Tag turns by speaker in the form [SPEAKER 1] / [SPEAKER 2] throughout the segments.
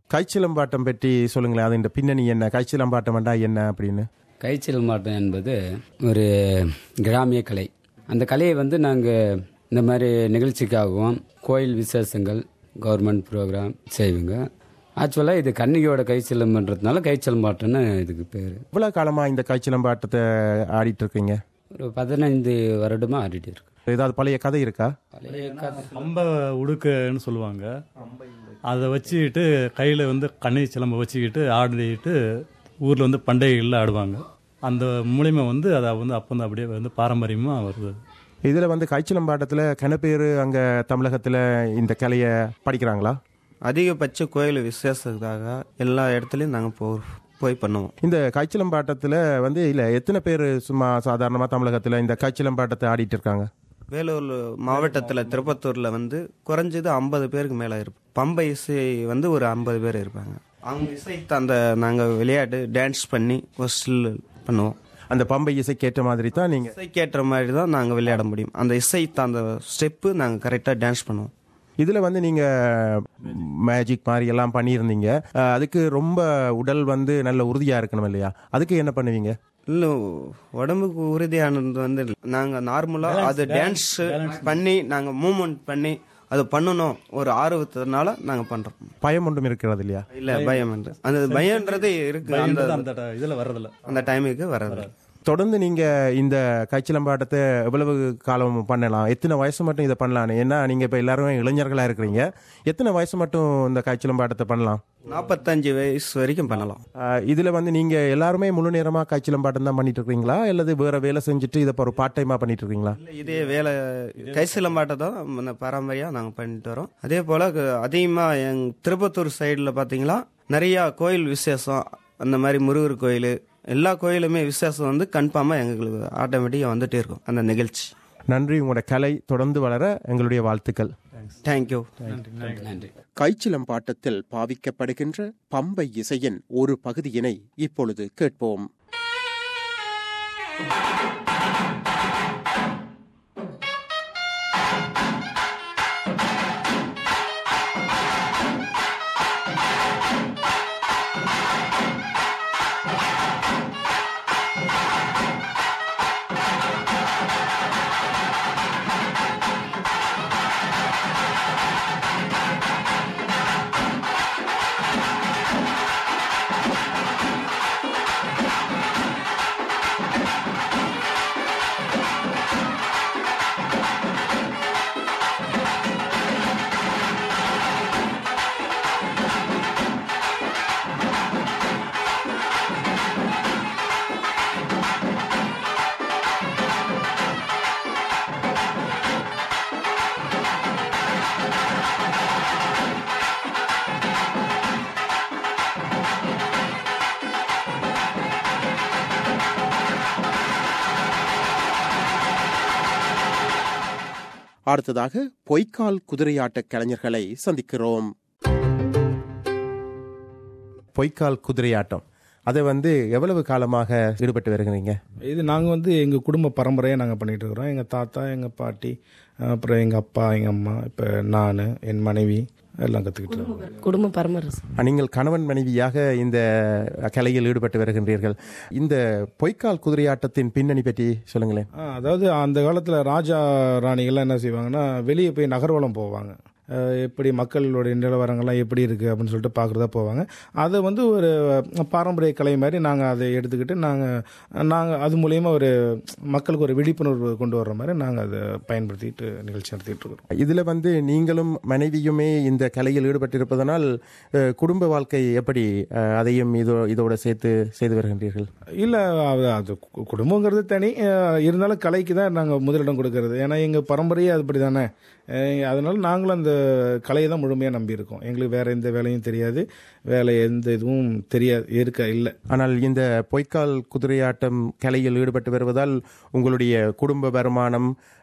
[SPEAKER 1] கைச்சிலம்பாட்டம் பற்றி சொல்லுங்களேன் அது இந்த பின்னணி என்ன கைச்சிலம்பாட்டம்டா என்ன அப்படின்னு
[SPEAKER 2] கைச்சிலம்பாட்டம் என்பது ஒரு கிராமிய கலை அந்த கலையை வந்து நாங்கள் இந்த மாதிரி நிகழ்ச்சிக்காகவும் கோயில் விசேஷங்கள் கவர்மெண்ட் ப்ரோக்ராம் செய்வோங்க ஆக்சுவலாக இது கன்னிகையோட கைச்சிலம்பன்றதுனால கைச்சிலம்பாட்டம்னு இதுக்கு பேர்
[SPEAKER 1] எவ்வளவு காலமா இந்த கைச்சிலம்பாட்டத்தை ஆடிட்டு இருக்கீங்க
[SPEAKER 2] ஒரு பதினைந்து வருடமாக ஆடிட்டு இருக்கு
[SPEAKER 1] ஏதாவது பழைய கதை இருக்கா
[SPEAKER 2] பழைய கதை
[SPEAKER 3] அம்ப உடுக்குன்னு சொல்லுவாங்க அதை வச்சுக்கிட்டு கையில் வந்து கண்ணி சிலம்ப வச்சுக்கிட்டு ஆடிட்டு ஊரில் வந்து பண்டிகைகளில் ஆடுவாங்க அந்த மூலியமா வந்து அதை வந்து அப்போ வந்து அப்படியே வந்து பாரம்பரியமாக வருது
[SPEAKER 1] இதுல வந்து கைச்சிலம்பாட்டத்துல கன பேர் அங்க தமிழகத்துல இந்த கலையை படிக்கிறாங்களா
[SPEAKER 4] அதிகபட்ச கோயில் விசேஷத்துக்காக எல்லா இடத்துலையும் நாங்கள் போ போய் பண்ணுவோம்
[SPEAKER 1] இந்த கைச்சிலம்பாட்டத்துல வந்து இல்ல எத்தனை பேர் சும்மா சாதாரணமா தமிழகத்துல இந்த கைச்சிலம்பாட்டத்தை ஆடிட்டு இருக்காங்க
[SPEAKER 4] வேலூர் மாவட்டத்தில் திருப்பத்தூரில் வந்து குறைஞ்சது ஐம்பது பேருக்கு மேலே இருப்போம் பம்பை இசை வந்து ஒரு ஐம்பது பேர் இருப்பாங்க அவங்க இசைக்கு அந்த நாங்கள் விளையாட்டு டான்ஸ் பண்ணி ஒரு ஸ்டில் பண்ணுவோம்
[SPEAKER 1] அந்த பம்பை இசைக்கேற்ற மாதிரி தான் நீங்க
[SPEAKER 4] இசைக்கேற்ற மாதிரி தான் நாங்கள் விளையாட முடியும் அந்த இசை அந்த ஸ்டெப்பு நாங்கள் கரெக்டாக டான்ஸ் பண்ணுவோம்
[SPEAKER 1] இதுல வந்து நீங்க மேஜிக் மாதிரி எல்லாம் பண்ணியிருந்தீங்க அஹ், அதுக்கு ரொம்ப உடல் வந்து நல்ல உறுதியா இருக்கணும் இல்லையா அதுக்கு என்ன பண்ணுவீங்க
[SPEAKER 4] இல்லை உடம்புக்கு உறுதியானது வந்து நாங்கள் நார்மலாக அது டான்ஸ் பண்ணி நாங்கள் மூமெண்ட் பண்ணி அது பண்ணணும் ஒரு ஆர்வத்தினால நாங்கள் பண்ணுறோம்
[SPEAKER 1] பயம் ஒன்றும் இருக்கிறது இல்லையா
[SPEAKER 4] இல்லை பயம் என்று அந்த பயம்ன்றது இருக்கு அந்த
[SPEAKER 3] அந்த இதில் வர்றதில்ல
[SPEAKER 4] அந்த டைமுக்கு வராது
[SPEAKER 1] தொடர்ந்து நீங்க இந்த கைச்சிலம்பாட்டத்தை எவ்வளவு காலம் பண்ணலாம் எத்தனை வயசு மட்டும் இதை பண்ணலாம் ஏன்னா நீங்க இப்ப எல்லாருமே இளைஞர்களா இருக்கிறீங்க எத்தனை வயசு மட்டும் இந்த கைச்சிலம்பாட்டத்தை பண்ணலாம்
[SPEAKER 4] நாற்பத்தஞ்சு வயசு வரைக்கும் பண்ணலாம்
[SPEAKER 1] ஆஹ் இதுல வந்து நீங்க எல்லாருமே முழு நேரமா காய்ச்சலம்பாட்டம் தான் பண்ணிட்டு இருக்கீங்களா அல்லது வேற வேலை செஞ்சுட்டு இதை ஒரு பார்ட் டைமா பண்ணிட்டு இருக்கீங்களா
[SPEAKER 4] இல்ல, இதே வேலை கைசிலம்பாட்டை தான் இந்த பாரம்பரியம் நாங்கள் பண்ணிட்டு வரோம் அதே போல் அதிகமாக எங் திருப்பத்தூர் சைடில் பார்த்தீங்களா நிறையா கோயில் விசேஷம் அந்த மாதிரி முருகர் கோயில் எல்லா கோயிலுமே விசேஷம் வந்து கன்ஃபார்மாக எங்களுக்கு ஆட்டோமேட்டிக்காக வந்துட்டே இருக்கும் அந்த நிகழ்ச்சி
[SPEAKER 1] நன்றி உங்களோட கலை தொடர்ந்து வளர எங்களுடைய வாழ்த்துக்கள்
[SPEAKER 4] தேங்க்யூ
[SPEAKER 2] நன்றி
[SPEAKER 5] கைச்சிலம்பாட்டத்தில் பாவிக்கப்படுகின்ற பம்பை இசையின் ஒரு பகுதியினை இப்பொழுது கேட்போம் அடுத்ததாக பொய்க்கால் குதிரையாட்ட கலைஞர்களை சந்திக்கிறோம்
[SPEAKER 1] பொய்க்கால் குதிரையாட்டம் அதை வந்து எவ்வளவு காலமாக ஈடுபட்டு வருகிறீங்க
[SPEAKER 6] இது நாங்கள் வந்து எங்கள் குடும்ப பரம்பரையாக நாங்கள் பண்ணிகிட்டு இருக்கிறோம் எங்கள் தாத்தா எங்கள் பாட்டி அப்புறம் எங்கள் அப்பா எங்கள் அம்மா இப்போ நான் என் மனைவி எல்லாம் கற்றுக்கிட்டு இருக்கோம்
[SPEAKER 7] குடும்ப பரமரசு
[SPEAKER 1] நீங்கள் கணவன் மனைவியாக இந்த கலையில் ஈடுபட்டு வருகின்றீர்கள் இந்த பொய்க்கால் குதிரையாட்டத்தின் பின்னணி பற்றி சொல்லுங்களேன்
[SPEAKER 6] ஆ, அதாவது அந்த காலத்தில் ராஜா ராணிகள்லாம் என்ன செய்வாங்கன்னா வெளியே போய் நகர்வலம் போவாங்க அஹ், எப்படி மக்களுடைய நிலவரங்கள்லாம் எப்படி இருக்குது அப்படின்னு சொல்லிட்டு பார்க்குறதா போவாங்க அதை வந்து ஒரு பாரம்பரிய கலை மாதிரி நாங்கள் அதை எடுத்துக்கிட்டு நாங்கள் நாங்கள் அது மூலயமா ஒரு மக்களுக்கு ஒரு விழிப்புணர்வு கொண்டு வர்ற மாதிரி நாங்கள் அதை பயன்படுத்திட்டு நிகழ்ச்சி நடத்திட்டு இருக்கிறோம்
[SPEAKER 1] இதுல வந்து நீங்களும் மனைவியுமே இந்த கலையில் ஈடுபட்டிருப்பதனால் அஹ், குடும்ப வாழ்க்கை எப்படி அஹ், அதையும் இதோ இதோட சேர்த்து செய்து வருகின்றீர்கள்
[SPEAKER 6] இல்லை அது அது கு- குடும்பங்கிறது தனி அஹ், இருந்தாலும் கலைக்கு தான் நாங்கள் முதலிடம் கொடுக்கறது ஏன்னா எங்கள் பரம்பரையே அதுபடி தானே அஹ், அதனால நாங்களும் அந்த கலையை தான் முழுமையாக நம்பியிருக்கோம் எங்களுக்கு வேற எந்த வேலையும் தெரியாது வேலை எந்த இதுவும் தெரியாது இருக்க இல்லை
[SPEAKER 1] ஆனால் இந்த பொய்க்கால் குதிரையாட்டம் கலையில் ஈடுபட்டு வருவதால் உங்களுடைய குடும்ப வருமானம்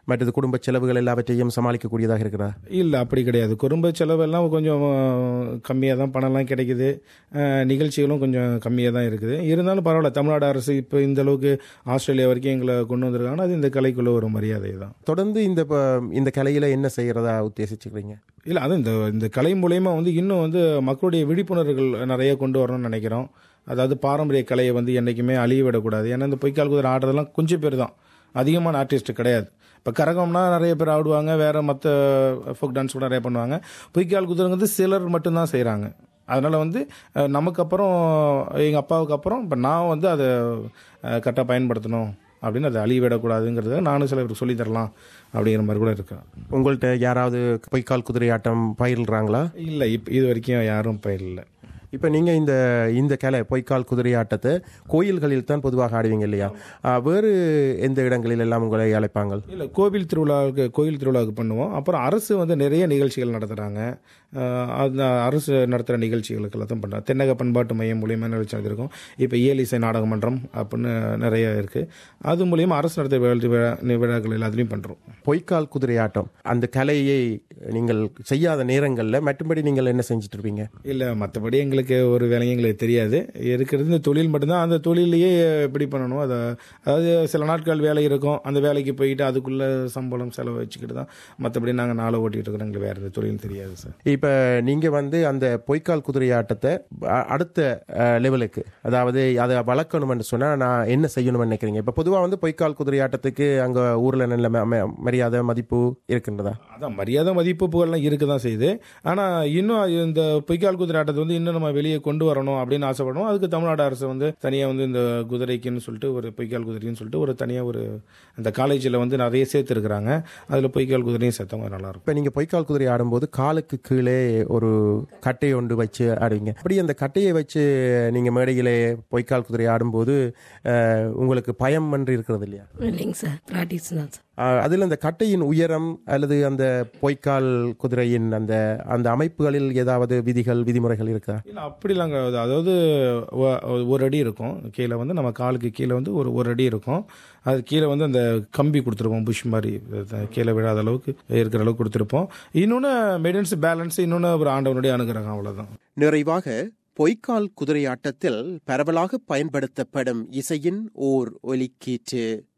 [SPEAKER 1] மற்றது குடும்ப செலவுகள் எல்லாவற்றையும் சமாளிக்கக்கூடியதாக இருக்கிறதா
[SPEAKER 6] இல்லை அப்படி கிடையாது குடும்ப செலவெல்லாம் கொஞ்சம் கம்மியாக தான் பணம்லாம் கிடைக்குது அஹ், நிகழ்ச்சிகளும் கொஞ்சம் கம்மியாக தான் இருக்குது இருந்தாலும் பரவாயில்ல தமிழ்நாடு அரசு இப்போ இந்த அளவுக்கு ஆஸ்திரேலியா வரைக்கும் எங்களை கொண்டு வந்திருக்காங்கன்னா அது இந்த கலைக்குள்ள ஒரு மரியாதை தான்
[SPEAKER 1] தொடர்ந்து இந்த ப- இந்த கலையில என்ன செய்யறதா உத்தேசிச்சுக்கிறீங்க
[SPEAKER 6] இல்லை அது இந்த இந்த கலை மூலயமா வந்து இன்னும் வந்து மக்களுடைய விழிப்புணர்வுகள் நிறைய கொண்டு வரணும்னு நினைக்கிறோம் அதாவது பாரம்பரிய கலையை வந்து என்றைக்குமே அழிய விடக்கூடாது ஏன்னா இந்த பொய்க்கால் குதிரை ஆடுறதெல்லாம் கொஞ்சம் பேர் தான் அதிகமான ஆர்டிஸ்ட் கிடையாது இப்போ கரகம்னா நிறைய பேர் ஆடுவாங்க வேற மற்ற ஃபோக் டான்ஸ் கூட நிறைய பண்ணுவாங்க பொய்க்கால் குதிரைங்கிறது சிலர் மட்டும்தான் செய்கிறாங்க அதனால் வந்து அஹ், நமக்கு அப்புறம் எங்கள் அப்பாவுக்கு அப்புறம் இப்போ நான் வந்து அதை கரெக்டாக பயன்படுத்தணும் அப்படின்னு அதை அழிய விடக்கூடாதுங்கிறத நானும் சில பேருக்கு சொல்லித் தரலாம் அப்படிங்கிற மாதிரி கூட இருக்கேன்
[SPEAKER 1] உங்கள்கிட்ட யாராவது பொய்க்கால் குதிரை ஆட்டம் பயில்றாங்களா
[SPEAKER 6] இல்லை இப்போ இது வரைக்கும் யாரும் பயிரில்லை
[SPEAKER 1] இப்போ நீங்கள் இந்த இந்த கலை பொய்க்கால் குதிரை ஆட்டத்தை கோயில்களில் தான் பொதுவாக ஆடுவீங்க இல்லையா ஆ, வேறு எந்த இடங்களில் எல்லாம் உங்களை அழைப்பாங்க
[SPEAKER 6] இல்லை கோவில் திருவிழாவுக்கு கோயில் திருவிழாவுக்கு பண்ணுவோம் அப்புறம் அரசு வந்து நிறைய நிகழ்ச்சிகள் நடத்துகிறாங்க அந்த அரசு நடத்துகிற நிகழ்ச்சிகளுக்கு எல்லாத்தையும் பண்ணுறாங்க தென்னக பண்பாட்டு மையம் மூலியமாக நிகழ்ச்சி நடத்திருக்கோம் இப்போ இயலிசை நாடக மன்றம் அப்படின்னு நிறைய இருக்குது அது மூலியமாக அரசு நடத்துகிற விழா விழா- விழாக்கள் எல்லாத்துலேயும் பண்ணுறோம்
[SPEAKER 1] பொய்க்கால் குதிரை ஆட்டம் அந்த கலையை நீங்கள் செய்யாத நேரங்களில் மற்றும்படி நீங்கள் என்ன செஞ்சுட்டு இருப்பீங்க
[SPEAKER 6] இல்லை மற்றபடி எங்களுக்கு ஒரு வேலையும் எங்களுக்கு தெரியாது இருக்கிறது இந்த தொழில் மட்டும்தான் அந்த தொழிலையே எப்படி பண்ணணும் அதை அதாவது சில நாட்கள் வேலை இருக்கும் அந்த வேலைக்கு போயிட்டு அதுக்குள்ளே சம்பளம் செலவு வச்சுக்கிட்டு தான் மற்றபடி நாங்கள் நாளை ஓட்டிகிட்டு இருக்கிறோம் எங்களுக்கு வேறு எந்த தொழில் தெரியாது சார்
[SPEAKER 1] இப்போ நீங்கள் வந்து அந்த பொய்க்கால் குதிரை ஆட்டத்தை அ- அடுத்த அஹ், லெவலுக்கு அதாவது அதை வளர்க்கணும்னு சொன்னால் நான் என்ன செய்யணும்னு நினைக்கிறீங்க இப்போ பொதுவாக வந்து பொய்க்கால் குதிரை ஆட்டத்துக்கு அங்கே ஊரில் நல்ல ம- ம- மரியாதை மதிப்பு இருக்கின்றதா
[SPEAKER 6] அதான் மரியாதை மதிப்பு புகழ்லாம் இருக்க தான் செய்யுது ஆனால் இன்னும் அது இந்த பொய்க்கால் குதிரை ஆட்டத்தை வந்து இன்னும் நம்ம வெளியே கொண்டு வரணும் அப்படின்னு ஆசைப்படுவோம் அதுக்கு தமிழ்நாடு அரசு வந்து தனியாக வந்து இந்த குதிரைக்குன்னு சொல்லிட்டு ஒரு பொய்க்கால் குதிரைன்னு சொல்லிட்டு ஒரு தனியாக ஒரு அந்த காலேஜில் வந்து நிறைய சேர்த்துருக்குறாங்க அதில் பொய்க்கால் குதிரையும் சேர்த்தவங்க நல்லாயிருக்கும்
[SPEAKER 1] இப்போ நீங்கள் பொய்க்கால் குதிரை ஆடும்போது காலுக்கு கீழே ஒரு கட்டை ஒன்று வச்சு ஆடுவீங்க அப்படி அந்த கட்டையை வச்சு நீங்கள் மேடையிலே பொய்க்கால் குதிரை ஆடும்போது அஹ், உங்களுக்கு பயம் என்று இருக்கிறது இல்லையா
[SPEAKER 7] இல்லைங்க சார் ப்ராக்டிஸ் தான் சார்
[SPEAKER 1] அஹ், அதில் அந்த கட்டையின் உயரம் அல்லது அந்த பொய்க்கால் குதிரையின் அந்த அந்த அமைப்புகளில் ஏதாவது விதிகள் விதிமுறைகள் இருக்கா
[SPEAKER 6] இல்லை அப்படிலாங்க அது அதாவது ஒ- ஒரு அடி இருக்கும் கீழே வந்து நம்ம காலுக்கு கீழே வந்து ஒரு ஒரு அடி இருக்கும் அது கீழே வந்து அந்த கம்பி கொடுத்துருப்போம் புஷ் மாதிரி அது கீழே விழாத அளவுக்கு இருக்கிற அளவுக்கு கொடுத்துருப்போம் இன்னொன்று மெயின்டெனன்ஸ் பேலன்ஸ் இன்னொன்று ஒரு ஆண்டவனுடைய அனுகிரகம் அவ்வளோதான்
[SPEAKER 5] நிறைவாக பொய்க்கால் குதிரையாட்டத்தில் பரவலாக பயன்படுத்தப்படும் இசையின் ஓர் ஒலிக்கீற்று